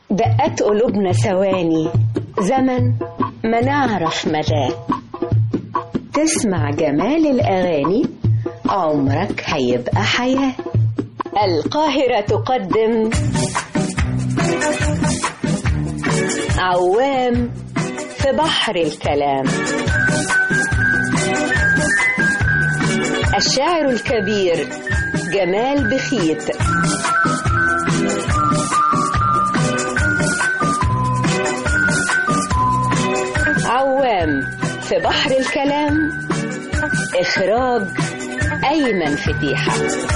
دقات قلوبنا ثواني زمن ما نعرف مداه تسمع جمال الأغاني عمرك هيبقى حياة القاهرة تقدم عوام في بحر الكلام الشاعر الكبير جمال بخيت عوام في بحر الكلام إخراج أيمن فتيحة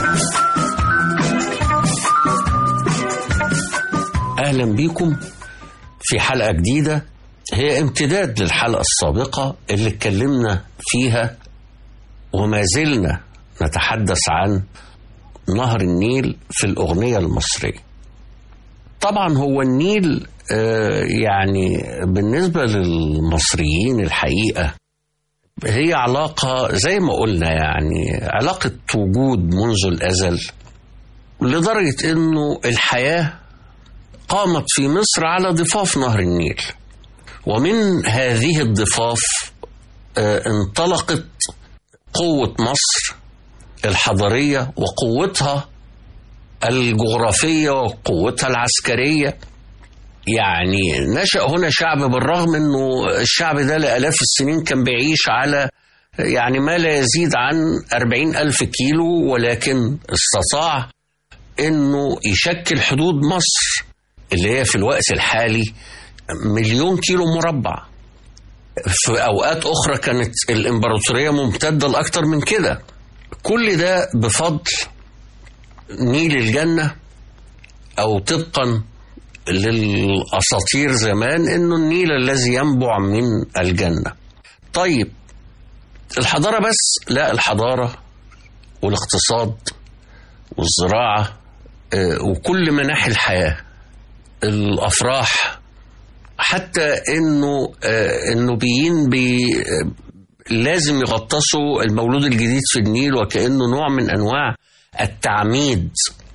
أهلا بيكم في حلقة جديدة هي امتداد للحلقة السابقة اللي اتكلمنا فيها وما زلنا نتحدث عن نهر النيل في الأغنية المصرية طبعا هو النيل آه، يعني بالنسبة للمصريين الحقيقة هي علاقة زي ما قلنا يعني علاقة وجود منذ الأزل لدرجة أنه الحياة قامت في مصر على ضفاف نهر النيل ومن هذه الضفاف آه، انطلقت قوة مصر الحضارية وقوتها الجغرافية وقوتها العسكرية يعني نشأ هنا شعب بالرغم أنه الشعب ده لآلاف السنين كان بيعيش على يعني ما لا يزيد عن أربعين ألف كيلو ولكن استطاع أنه يشكل حدود مصر اللي هي في الوقت الحالي مليون كيلو مربع في أوقات أخرى كانت الإمبراطورية ممتدة لأكتر من كده كل ده بفضل نيل الجنة أو طبقا للأساطير زمان إنه النيل الذي ينبع من الجنة طيب الحضارة بس لا الحضارة والاقتصاد والزراعة آه، وكل مناحي الحياة الأفراح حتى إنه آه، النوبيين بي آه، لازم يغطسوا المولود الجديد في النيل وكأنه نوع من أنواع التعميد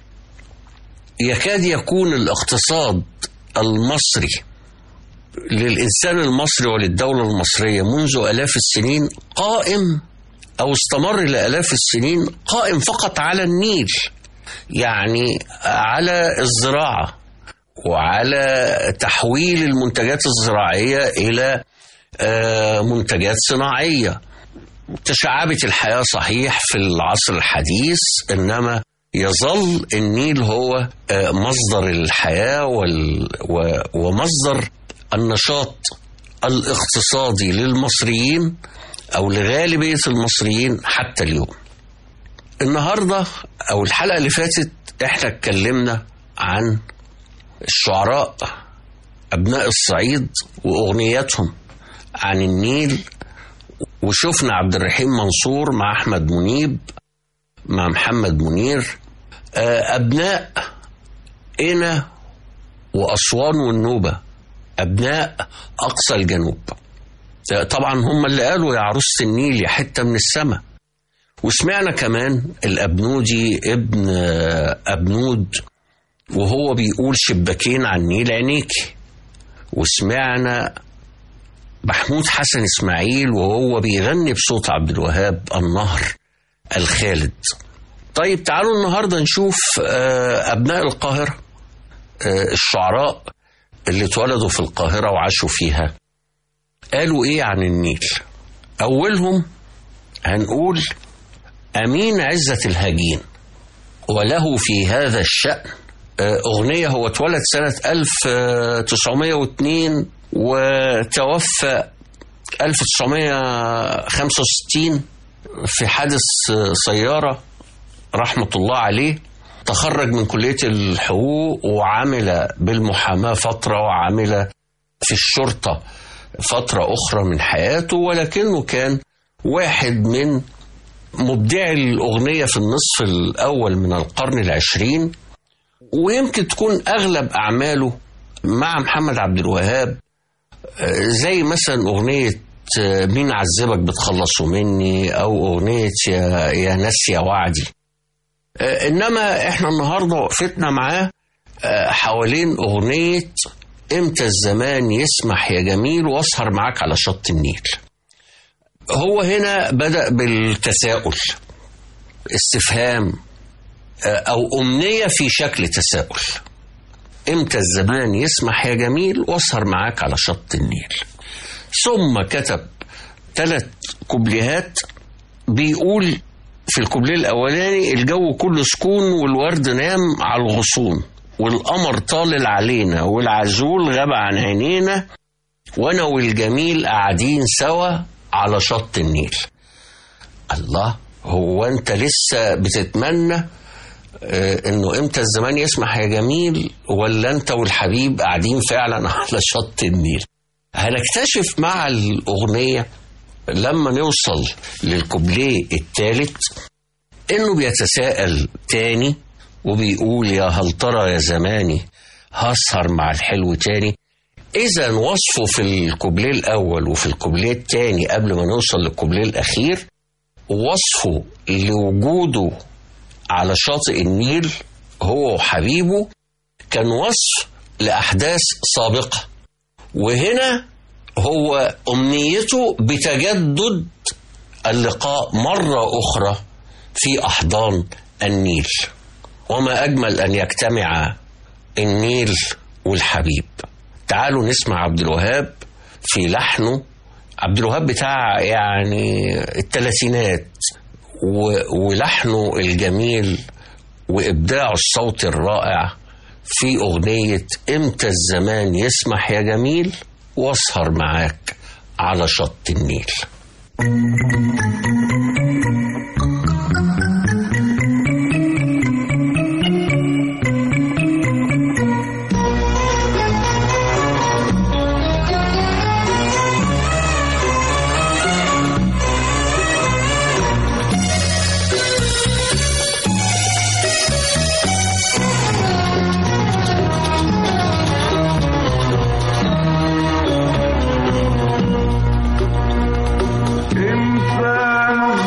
يكاد يكون الاقتصاد المصري للإنسان المصري وللدولة المصرية منذ آلاف السنين قائم أو استمر لآلاف السنين قائم فقط على النيل يعني على الزراعة وعلى تحويل المنتجات الزراعية إلى آه، منتجات صناعية تشعبت الحياة صحيح في العصر الحديث إنما يظل النيل هو آه، مصدر الحياة وال- و- ومصدر النشاط الاقتصادي للمصريين أو لغالبية المصريين حتى اليوم النهاردة أو الحلقة اللي فاتت احنا اتكلمنا عن الشعراء أبناء الصعيد وأغنياتهم عن النيل وشفنا عبد الرحيم منصور مع أحمد منيب مع محمد منير آه، أبناء قنا وأسوان والنوبة أبناء أقصى الجنوب آه، طبعا هم اللي قالوا يا عروسة النيل يا حتة من السماء وسمعنا كمان الأبنودي ابن آه، أبنود وهو بيقول شباكين عن النيل عينيكي وسمعنا محمود حسن إسماعيل وهو بيغني بصوت عبد الوهاب النهر الخالد طيب تعالوا النهاردة نشوف آه، أبناء القاهرة آه، الشعراء اللي اتولدوا في القاهرة وعاشوا فيها قالوا إيه عن النيل أولهم هنقول أمين عزة الهجين وله في هذا الشأن آه، أغنية هو اتولد سنة 1902 وتوفى 1965 في حادث آه، سيارة رحمة الله عليه تخرج من كلية الحقوق وعمل بالمحاماة فترة وعمل في الشرطة فترة أخرى من حياته ولكنه كان واحد من مبدعي الأغنية في النصف الأول من القرن العشرين ويمكن تكون أغلب أعماله مع محمد عبد الوهاب آه، زي مثلا أغنية آه، مين عذبك بتخلصوا مني أو أغنية يا, يا ناس يا وعدي آه، إنما إحنا النهاردة وقفتنا معاه آه، حوالين أغنية إمتى الزمان يسمح يا جميل وأسهر معاك على شط النيل هو هنا بدأ بالتساؤل استفهام آه، أو أمنية في شكل تساؤل إمتى الزمان يسمح يا جميل وأسهر معاك على شط النيل ثم كتب ثلاث كوبليهات بيقول في الكوبليه الأولاني الجو كله سكون والورد نام على الغصون والقمر طالل علينا والعزول غاب عن عينينا وانا والجميل قاعدين سوا على شط النيل الله هو انت لسه بتتمنى آه، انه امتى الزمان يسمح يا جميل ولا انت والحبيب قاعدين فعلا على شط النيل هنكتشف مع الاغنيه لما نوصل للكوبليه الثالث انه بيتساءل تاني وبيقول يا هل ترى يا زماني هسهر مع الحلو تاني اذا وصفه في الكوبليه الاول وفي الكوبليه الثاني قبل ما نوصل للكوبليه الاخير وصفه لوجوده على شاطئ النيل هو وحبيبه كان وصف لاحداث سابقه وهنا هو امنيته بتجدد اللقاء مره اخرى في احضان النيل وما اجمل ان يجتمع النيل والحبيب تعالوا نسمع عبد الوهاب في لحنه عبد الوهاب بتاع يعني الثلاثينات و- ولحنه الجميل وابداعه الصوتي الرائع في اغنيه امتى الزمان يسمح يا جميل واسهر معاك على شط النيل إنسان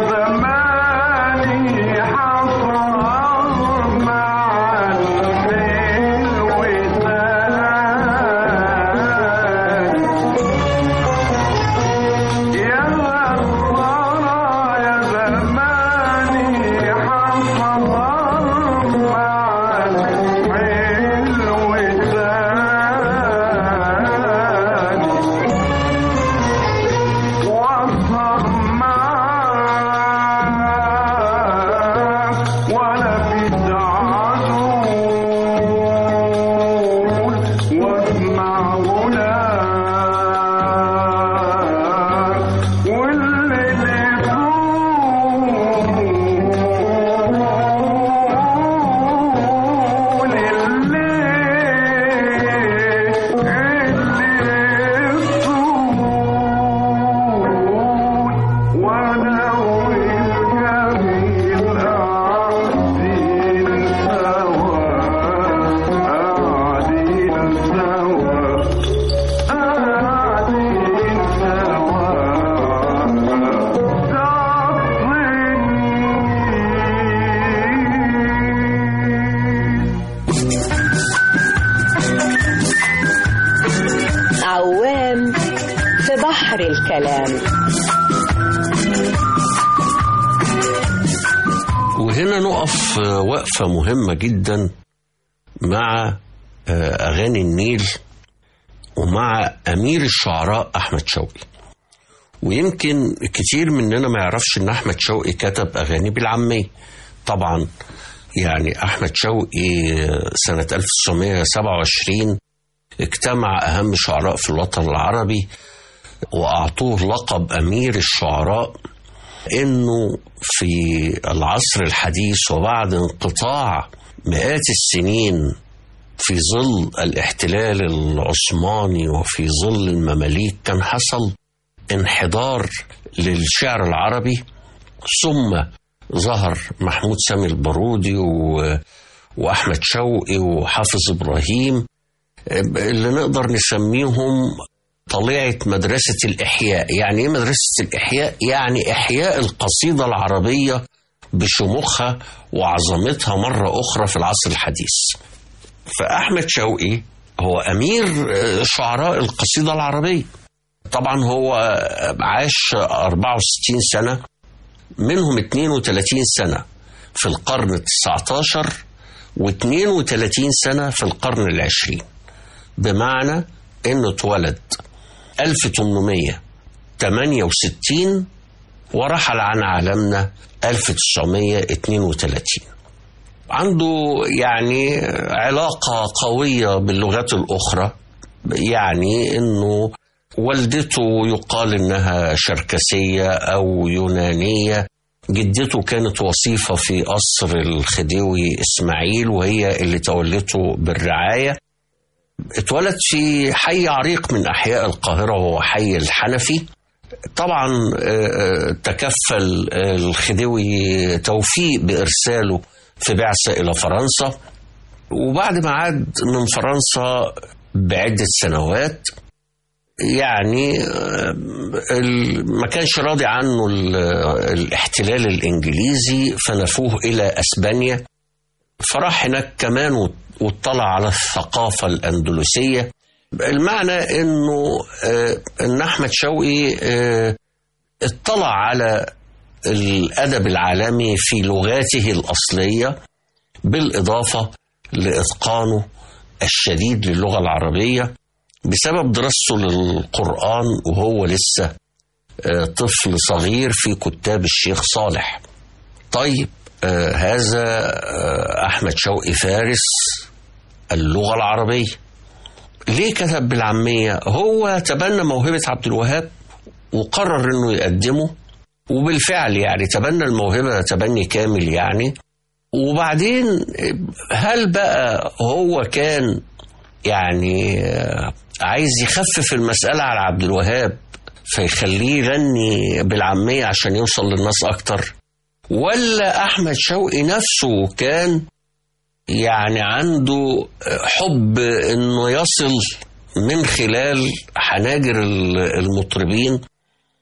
زماني حصل مع الحلو ثاني يا ترى يا زماني حصل مع الحلو ثاني واسهر معاك ولا في عدول واسمع غناك والليل يطول الليل الليل طول ولو الجميل قاعدين سوا قاعدين سوا قاعدين سوا عوام في بحر الكلام وهنا نقف آه، وقفة مهمة جدا مع آه، أغاني النيل ومع أمير الشعراء أحمد شوقي ويمكن كتير مننا ما يعرفش إن أحمد شوقي كتب أغاني بالعامية طبعا يعني أحمد شوقي آه، سنة 1927 اجتمع أهم شعراء في الوطن العربي وأعطوه لقب أمير الشعراء انه في العصر الحديث وبعد انقطاع مئات السنين في ظل الاحتلال العثماني وفي ظل المماليك كان حصل انحدار للشعر العربي ثم ظهر محمود سامي البارودي و... واحمد شوقي وحافظ ابراهيم اللي نقدر نسميهم طليعة مدرسة الإحياء يعني إيه مدرسة الإحياء؟ يعني إحياء القصيدة العربية بشموخها وعظمتها مرة أخرى في العصر الحديث فأحمد شوقي هو أمير آه، شعراء القصيدة العربية طبعا هو عاش 64 سنة منهم 32 سنة في القرن التسعة عشر و32 سنة في القرن العشرين بمعنى انه اتولد 1868 ورحل عن عالمنا 1932 عنده يعني علاقة قوية باللغات الأخرى يعني إنه والدته يقال إنها شركسية أو يونانية جدته كانت وصيفة في قصر الخديوي إسماعيل وهي اللي تولته بالرعاية اتولد في حي عريق من أحياء القاهرة وهو حي الحنفي طبعا آه، آه، تكفل آه، الخديوي توفيق بإرساله في بعثة إلى فرنسا وبعد ما عاد من فرنسا بعدة سنوات يعني آه، ال- ما كانش راضي عنه ال- الاحتلال الإنجليزي فنفوه إلى أسبانيا فراح هناك كمان وات- واطلع على الثقافة الأندلسية المعنى انه آه، ان احمد شوقي آه، اطلع على الادب العالمي في لغاته الاصليه بالاضافه لاتقانه الشديد للغه العربيه بسبب دراسته للقران وهو لسه آه، طفل صغير في كتاب الشيخ صالح طيب آه، هذا آه، احمد شوقي فارس اللغه العربيه ليه كتب بالعامية؟ هو تبنى موهبة عبد الوهاب وقرر انه يقدمه وبالفعل يعني تبنى الموهبة تبني كامل يعني وبعدين هل بقى هو كان يعني آه، عايز يخفف المسألة على عبد الوهاب فيخليه يغني بالعامية عشان يوصل للناس أكتر ولا أحمد شوقي نفسه كان يعني عنده حب انه يصل من خلال حناجر المطربين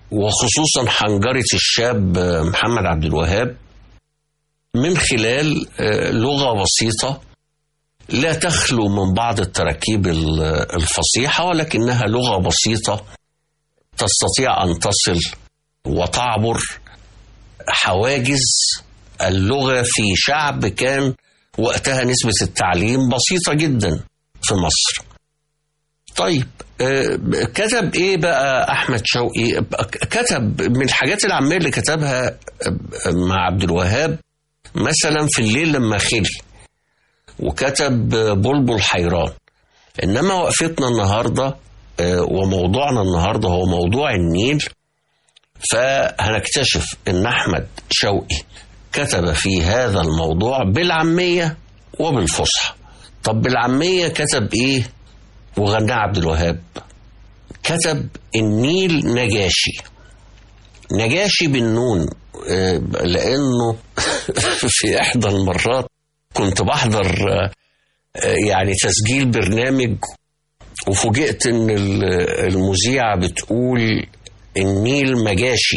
وخصوصا حنجرة الشاب محمد عبد الوهاب من خلال آه، لغة بسيطة لا تخلو من بعض التراكيب ال- الفصيحة ولكنها لغة بسيطة تستطيع أن تصل وتعبر حواجز اللغة في شعب كان وقتها نسبة التعليم بسيطة جدا في مصر طيب آه، كتب ايه بقى احمد شوقي كتب من الحاجات العاميه اللي كتبها آه، مع عبد الوهاب مثلا في الليل لما خلي وكتب آه، بلبل حيران انما وقفتنا النهارده آه، وموضوعنا النهارده هو موضوع النيل فهنكتشف ان احمد شوقي كتب في هذا الموضوع بالعاميه وبالفصحى طب بالعاميه كتب ايه وغناه عبد الوهاب كتب النيل نجاشي نجاشي بالنون آه، لانه في احدى المرات كنت بحضر آه، آه، يعني تسجيل برنامج وفوجئت ان ال- المذيعه بتقول النيل مجاشي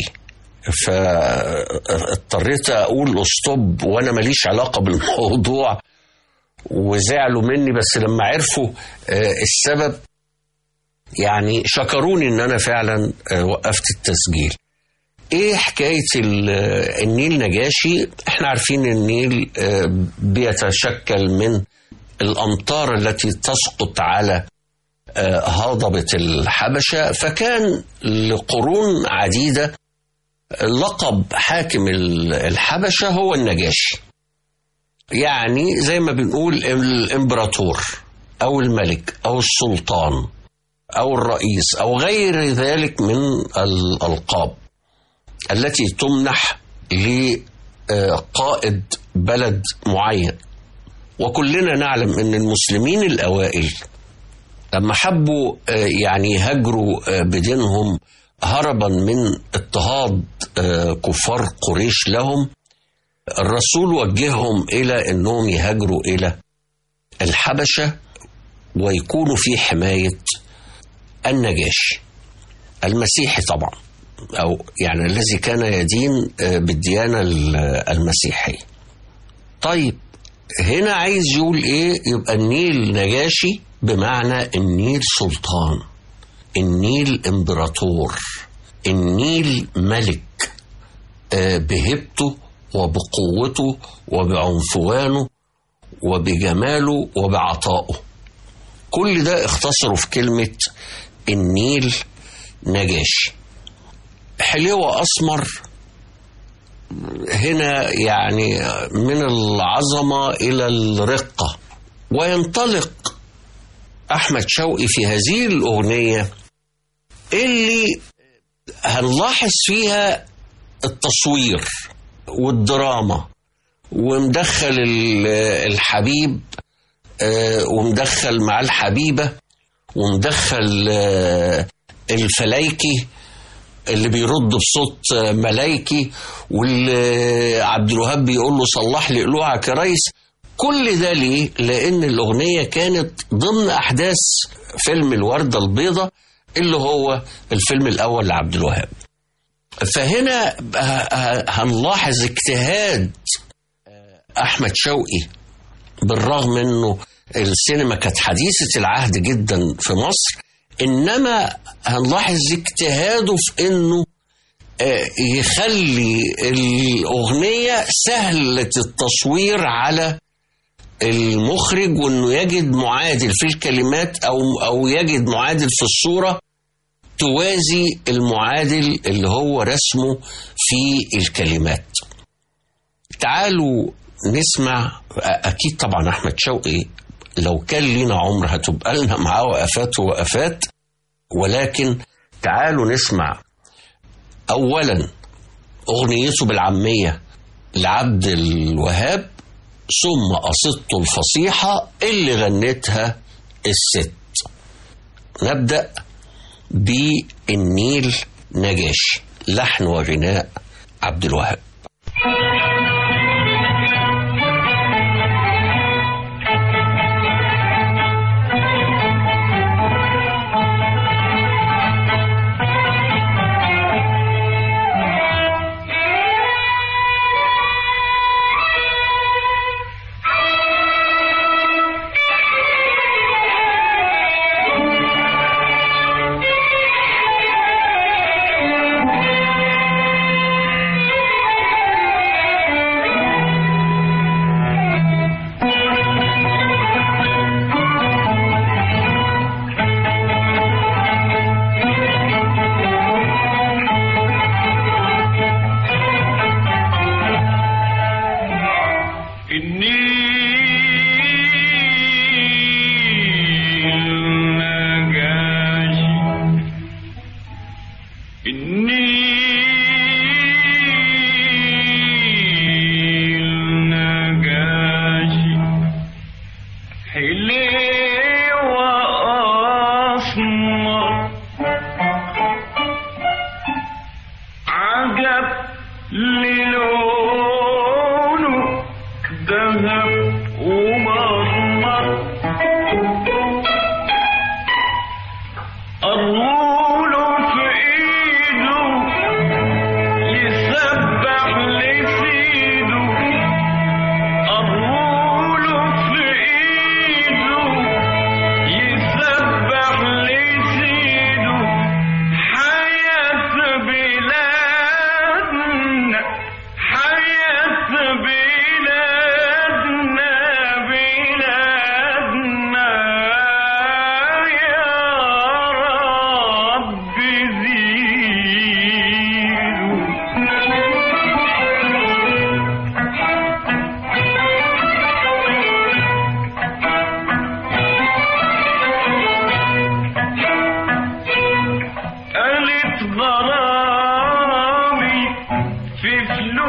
فاضطريت اقول استوب وانا ماليش علاقه بالموضوع وزعلوا مني بس لما عرفوا آه، السبب يعني شكروني ان انا فعلا آه، وقفت التسجيل ايه حكايه ال- آه، النيل نجاشي احنا عارفين النيل آه، بيتشكل من الامطار التي تسقط على آه، هضبه الحبشه فكان لقرون عديده لقب حاكم ال- الحبشه هو النجاشي يعني زي ما بنقول الامبراطور او الملك او السلطان او الرئيس او غير ذلك من الالقاب التي تمنح لقائد بلد معين وكلنا نعلم ان المسلمين الاوائل لما حبوا آه، يعني يهاجروا آه، بدينهم هربا من اضطهاد آه، كفار قريش لهم الرسول وجههم الى انهم يهاجروا الى الحبشه ويكونوا في حمايه النجاشي المسيحي طبعا او يعني الذي كان يدين آه، بالديانه ال- المسيحيه. طيب هنا عايز يقول ايه؟ يبقى النيل نجاشي بمعنى النيل سلطان النيل امبراطور النيل ملك آه، بهبته وبقوته وبعنفوانه وبجماله وبعطائه كل ده اختصروا في كلمة النيل نجاشي حلوة أسمر هنا يعني من العظمة إلى الرقة وينطلق أحمد شوقي في هذه الأغنية اللي هنلاحظ فيها التصوير والدراما ومدخل ال- الحبيب آه، ومدخل مع الحبيبة ومدخل آه، الفلايكي اللي بيرد بصوت آه، ملايكي واللي عبد الوهاب بيقول له صلح لي قلوعك يا ريس كل ده ليه؟ لأن الأغنية كانت ضمن أحداث فيلم الوردة البيضاء اللي هو الفيلم الأول لعبد الوهاب فهنا ه- ه- هنلاحظ اجتهاد احمد شوقي بالرغم انه السينما كانت حديثه العهد جدا في مصر انما هنلاحظ اجتهاده في انه آه، يخلي الاغنيه سهله التصوير على المخرج وانه يجد معادل في الكلمات او او يجد معادل في الصوره توازي المعادل اللي هو رسمه في الكلمات تعالوا نسمع اكيد طبعا احمد شوقي لو كان لينا عمر هتبقى لنا معاه وقفات ووقفات ولكن تعالوا نسمع اولا اغنيته بالعاميه لعبد الوهاب ثم قصيدته الفصيحه اللي غنتها الست نبدا بالنيل نجاشي لحن وغناء عبد الوهاب Thank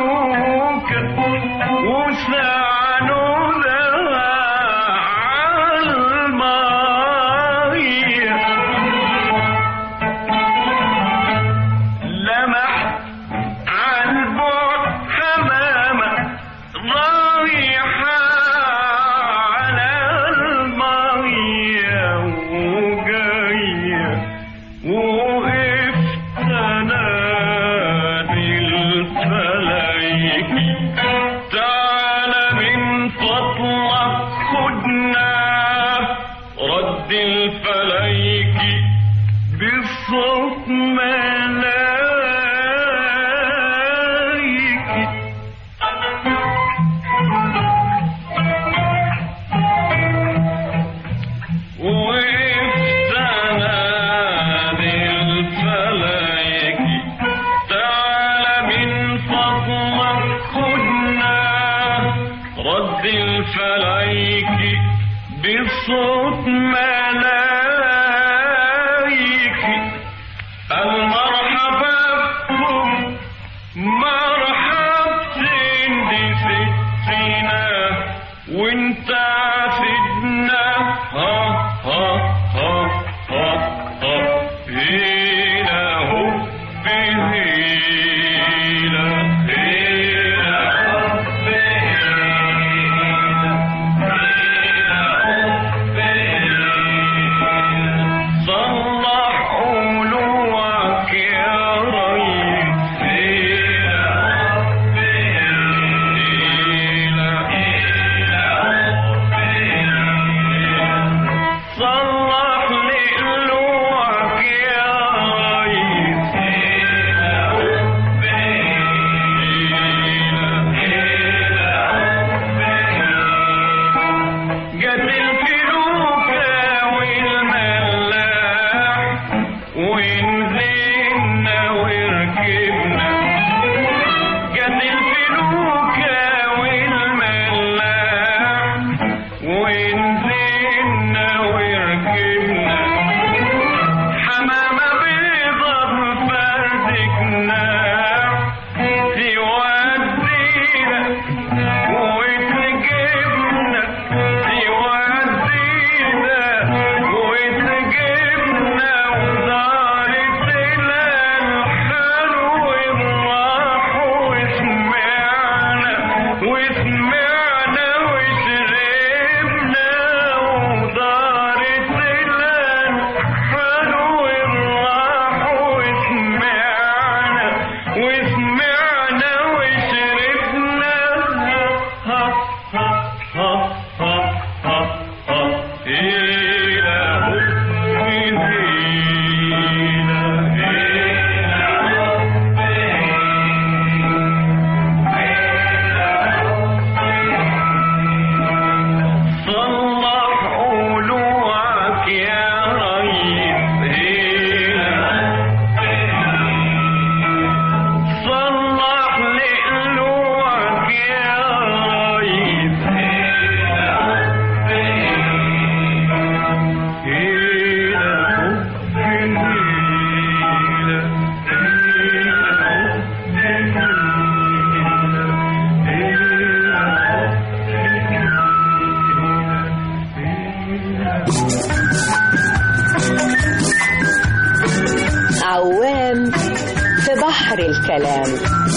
وسعنوا لها عالمية لمح عالبعد حمامة رايحة على المية وجاية وقفت انادي الفلايكي تعالى من فضلك خدنا رد الفلايكي بالصوت ملايكي وقفت انادي الفلايكي تعالى من فضلك خدنا رد الفلايكي بصوت ملايكي المرحبا بكم مرحبتين دي ستنا وانت عافدنا ها ها ها ها ها هنا هو بهينا هنا هو صلح قلوعك يا ريس صلح لقلوعك يا ريس جت الفلوكة والملاح ونزلنا وركبنا جت الفلوكة والملاح ونزلنا وركبنا حمامة بيضة بفردكنا تودينا وتجيبنا تودينا وتجيبنا ودارت الحلو راح وسمعنا وسمعنا وشربنا ودارت الحلو راح وسمعنا وسمعنا وشربنا ها ها ها ها ها ها إلى صلح قلوعك يا ريس صلح لقلوعك يا ريس عوام في بحر الكلام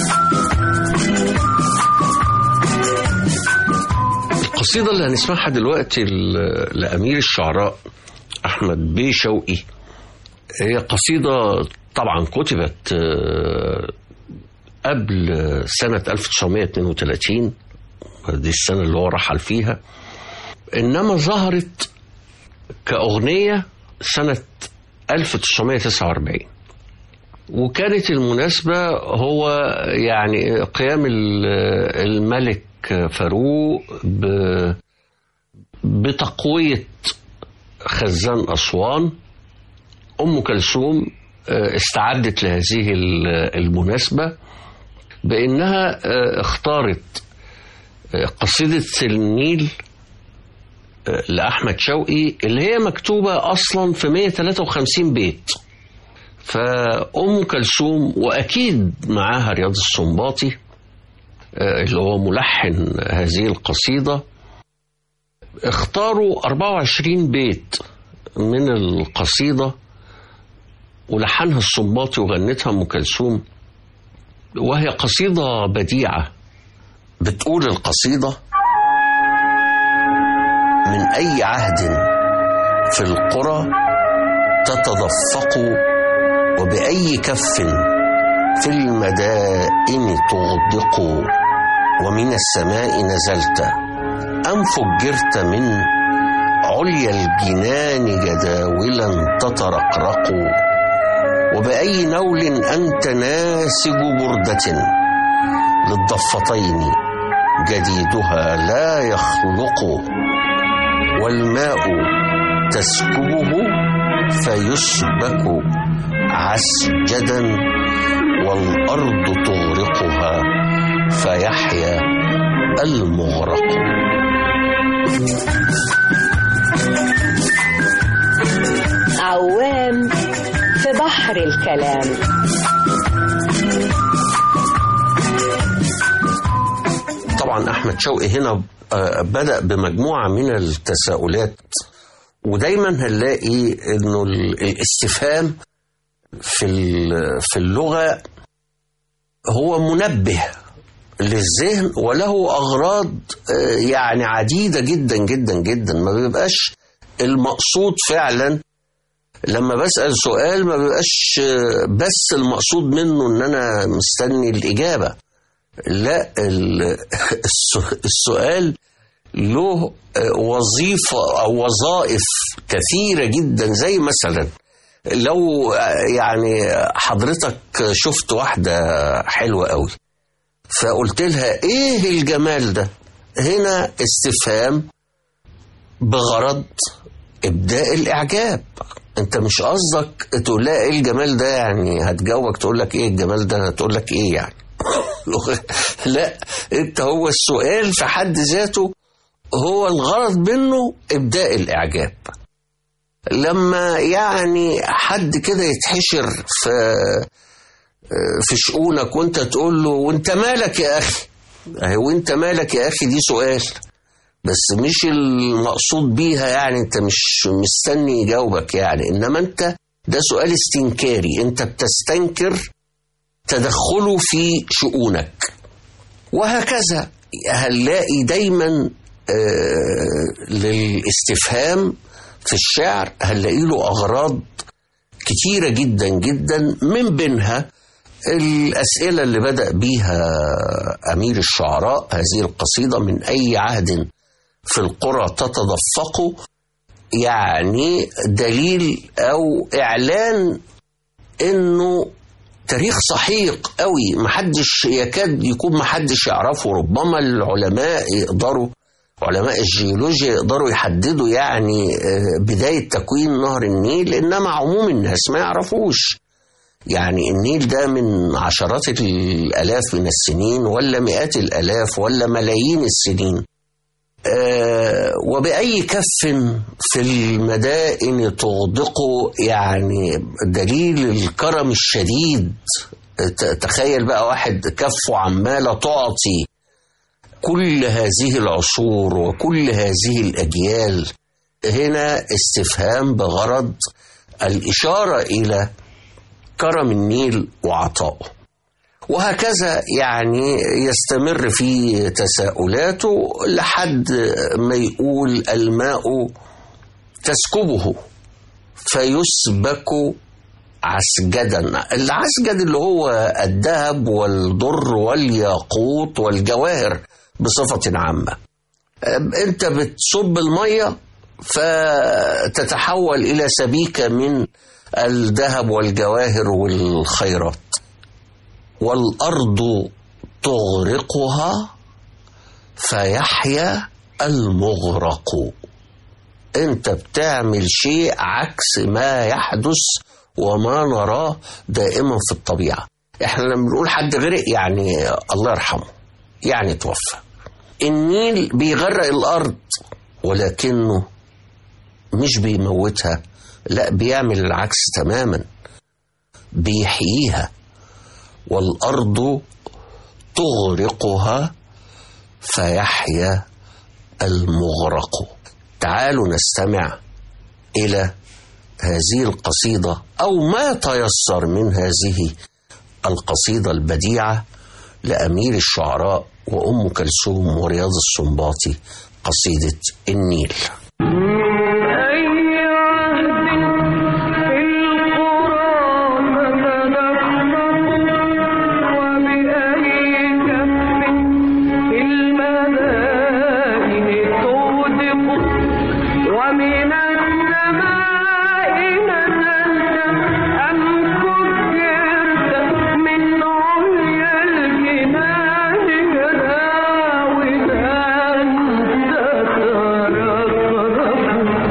القصيدة اللي هنسمعها دلوقتي ل- لأمير الشعراء أحمد بيه شوقي هي قصيدة طبعا كتبت آه، قبل سنة 1932 دي السنة اللي هو رحل فيها إنما ظهرت كأغنية سنة 1949 وكانت المناسبة هو يعني قيام ال- الملك فاروق ب- بتقوية خزان أسوان أم كلثوم آه، استعدت لهذه ال- المناسبة بأنها آه، اختارت آه، قصيدة النيل آه، لأحمد شوقي اللي هي مكتوبة أصلا في 153 بيت فأم كلثوم وأكيد معاها رياض السنباطي آه، اللي هو ملحن هذه القصيدة اختاروا 24 بيت من القصيدة ولحنها الصنباطي وغنتها أم كلثوم وهي قصيدة بديعة بتقول القصيدة من أي عهد في القرى تتدفق وبأي كف في المدائن تغدق ومن السماء نزلت أم فجرت من عليا الجنان جداولا تترقرق وبأي نول أنت ناسج بردة للضفتين جديدها لا يخلق والماء تسكبه فيسبك عسجدا والأرض تغرقها فيحيا المغرق عوام في بحر الكلام طبعا احمد شوقي هنا آه، بدا بمجموعه من التساؤلات ودايما هنلاقي انه ال- الاستفهام في ال- في اللغه هو منبه للذهن وله اغراض آه، يعني عديده جدا جدا جدا ما بيبقاش المقصود فعلا لما بسال سؤال ما بيبقاش آه، بس المقصود منه ان انا مستني الاجابه لا ال- الس- السؤال له وظيفة أو وظائف كثيرة جدا زي مثلا لو يعني حضرتك شفت واحدة حلوة قوي فقلت لها ايه الجمال ده هنا استفهام بغرض ابداء الاعجاب انت مش قصدك تقول لها ايه الجمال ده يعني هتجاوبك تقول لك ايه الجمال ده هتقول لك ايه يعني لا انت هو السؤال في حد ذاته هو الغرض منه ابداء الاعجاب لما يعني حد كده يتحشر في في شؤونك وانت تقول له وانت مالك يا اخي اهي وانت مالك يا اخي دي سؤال بس مش المقصود بيها يعني انت مش مستني يجاوبك يعني انما انت ده سؤال استنكاري انت بتستنكر تدخله في شؤونك وهكذا هنلاقي دايما آه، للاستفهام في الشعر هنلاقي له أغراض كتيرة جدا جدا من بينها الأسئلة اللي بدأ بيها أمير الشعراء هذه القصيدة من أي عهد في القرى تتدفق يعني دليل أو إعلان إنه تاريخ سحيق قوي محدش يكاد يكون محدش يعرفه ربما العلماء يقدروا علماء الجيولوجيا يقدروا يحددوا يعني آه، بداية تكوين نهر النيل إنما عموم الناس ما يعرفوش يعني النيل ده من عشرات الآلاف من السنين ولا مئات الآلاف ولا ملايين السنين آه، وبأي كف في المدائن تغدق يعني دليل الكرم الشديد ت- تخيل بقى واحد كفه عمالة تعطي كل هذه العصور وكل هذه الأجيال هنا استفهام بغرض الإشارة إلى كرم النيل وعطائه وهكذا يعني يستمر في تساؤلاته لحد ما يقول الماء تسكبه فيسبك عسجدا العسجد اللي هو الذهب والضر والياقوت والجواهر بصفة عامة انت بتصب المية فتتحول إلى سبيكة من الذهب والجواهر والخيرات والأرض تغرقها فيحيا المغرق انت بتعمل شيء عكس ما يحدث وما نراه دائما في الطبيعة احنا لما بنقول حد غرق يعني الله يرحمه يعني توفى النيل بيغرق الأرض ولكنه مش بيموتها لا بيعمل العكس تماما بيحييها والأرض تغرقها فيحيا المغرق تعالوا نستمع الى هذه القصيده او ما تيسر من هذه القصيده البديعه لامير الشعراء وام كلثوم ورياض السنباطي قصيده النيل أي عهد في القرى تنخرط وبأي كف في المدائن تودق ومن السماء نزلت أم كبرت من عليا الجنان راودا تترقب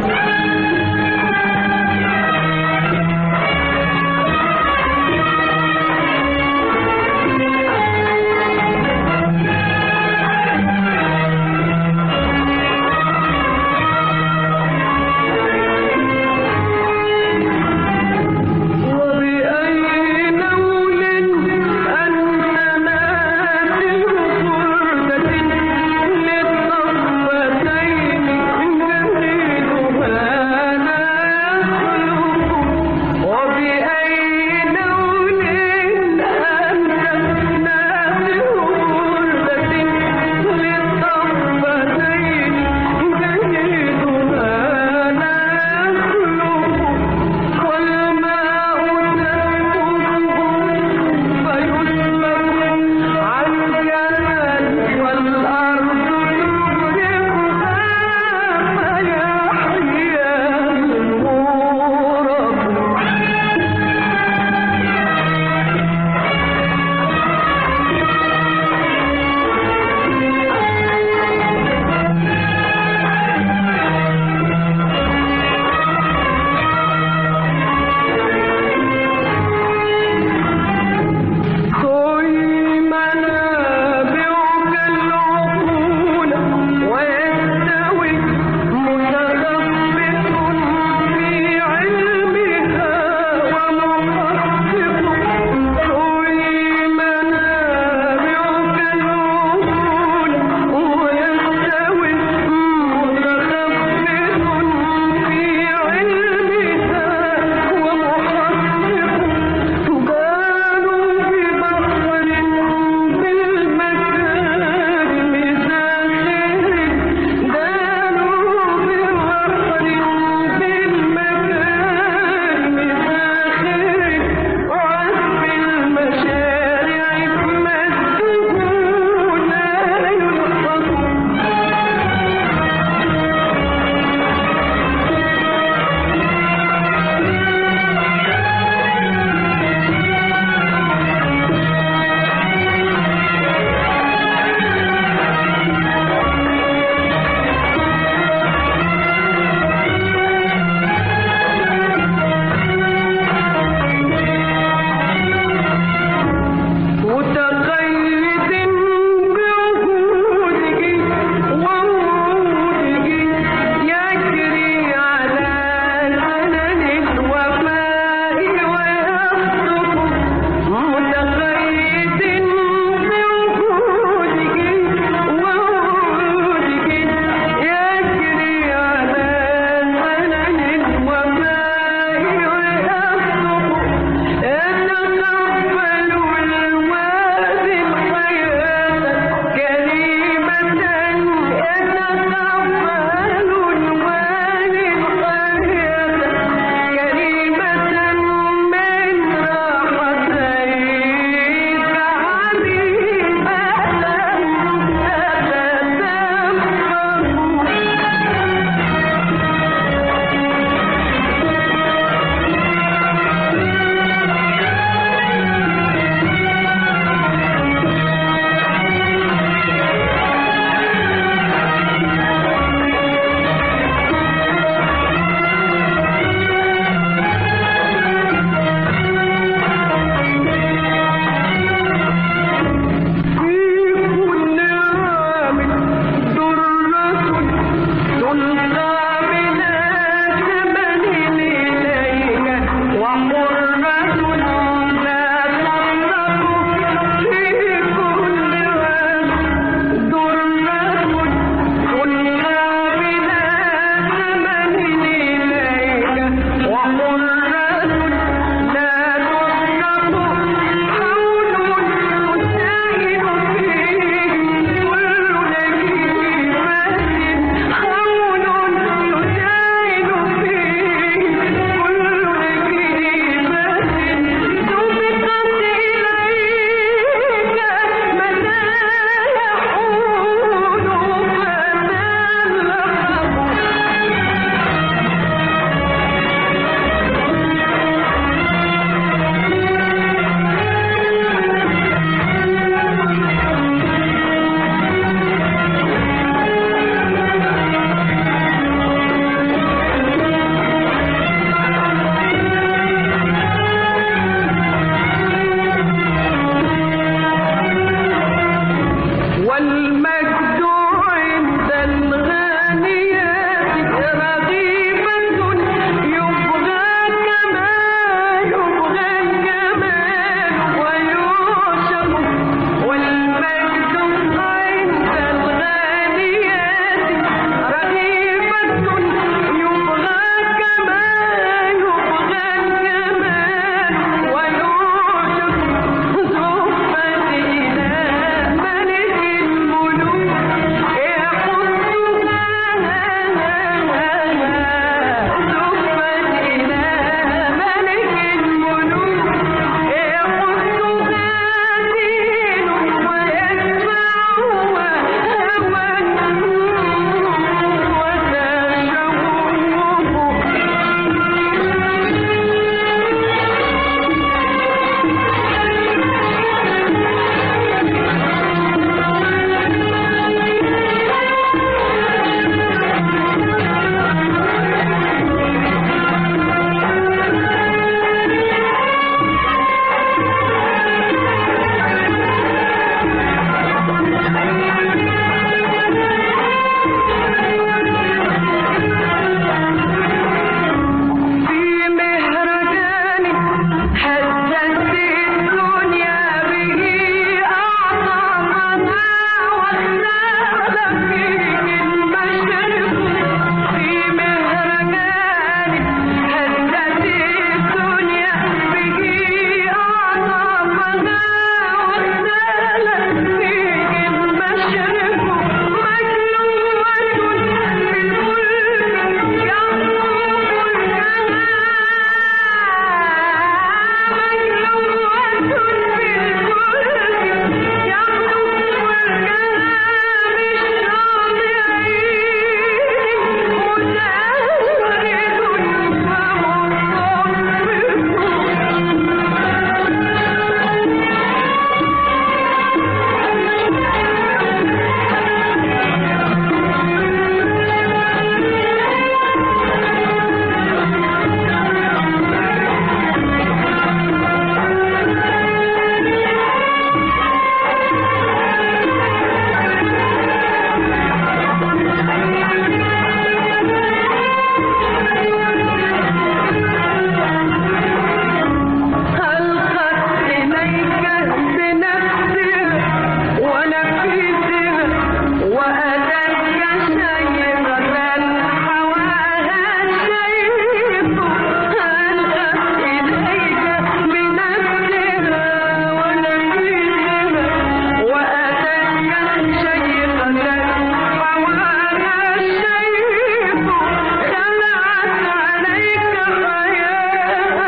والمجد عند الغانيات رغيبة يبغى كما يبغى الجمال ويعشق والمجد عند الغانيات رغيبة يبغى كما يبغى الجمال ويعشق زفت إلى ملك الملوك يحطها زفت إلى ملك الملوك يحطها دين ويتبعها هوى وتشوق في مهرجان حزت الدنيا به أعظمها واختار فيه المشرق في مهرجان حزت الدنيا به أعظمها واختار فيه المشرق مجلوة بالملك يعظم ألقت إليك بنفسها ونفيسها وأتتك شيبة حواها الشيب ألقت إليك بنفسها ونفيسها وأتتك شيبة حواها الشيب خلعت عليك حياها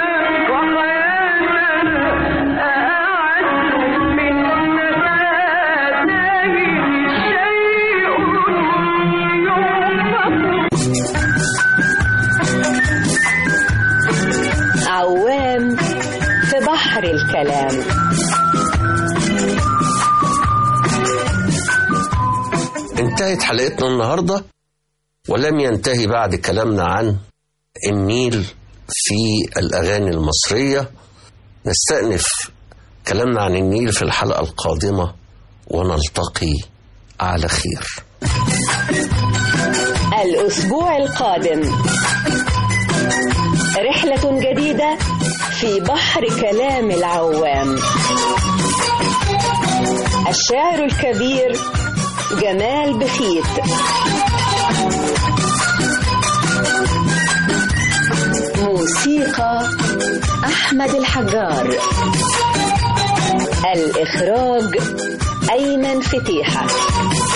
وحياتنا أعز من نباتيه شيء ينفق عوام في بحر الكلام انتهت حلقتنا النهارده ولم ينتهي بعد كلامنا عن النيل في الاغاني المصريه نستأنف كلامنا عن النيل في الحلقه القادمه ونلتقي على خير الأسبوع القادم رحلة جديدة في بحر كلام العوام الشاعر الكبير جمال بخيت موسيقى أحمد الحجار الإخراج أيمن فتيحة